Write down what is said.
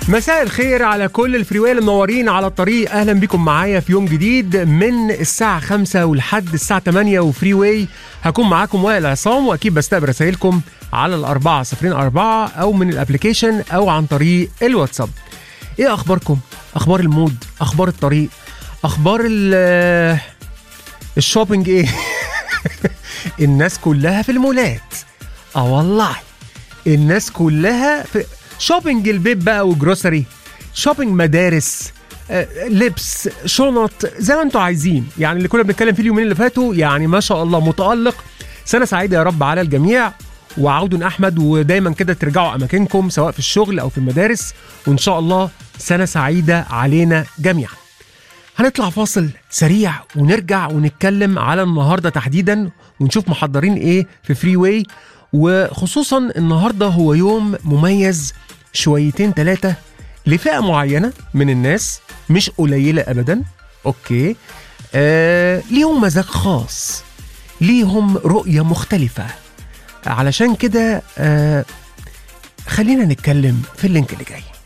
مساء الخير على كل الفريويل المنورين على الطريق اهلا بكم معايا في يوم جديد من الساعه 5 ولحد الساعه 8 وفري واي هكون معاكم وائل عصام واكيد بستقبل رسائلكم على الأربعة صفرين أربعة أو من الأبليكيشن أو عن طريق الواتساب إيه أخباركم؟ أخبار المود أخبار الطريق أخبار ال الشوبينج إيه؟ الناس كلها في المولات اه والله الناس كلها في شوبينج البيت بقى وجروسري شوبينج مدارس آه، لبس شنط زي ما انتوا عايزين يعني اللي كنا بنتكلم فيه اليومين اللي فاتوا يعني ما شاء الله متألق سنة سعيدة يا رب على الجميع وعود أحمد ودايما كده ترجعوا أماكنكم سواء في الشغل أو في المدارس وإن شاء الله سنة سعيدة علينا جميعا هنطلع فاصل سريع ونرجع ونتكلم على النهارده تحديدا ونشوف محضرين ايه في فري واي وخصوصا النهارده هو يوم مميز شويتين ثلاثه لفئه معينه من الناس مش قليله ابدا اوكي آه ليهم مزاج خاص ليهم رؤيه مختلفه علشان كده آه خلينا نتكلم في اللينك اللي جاي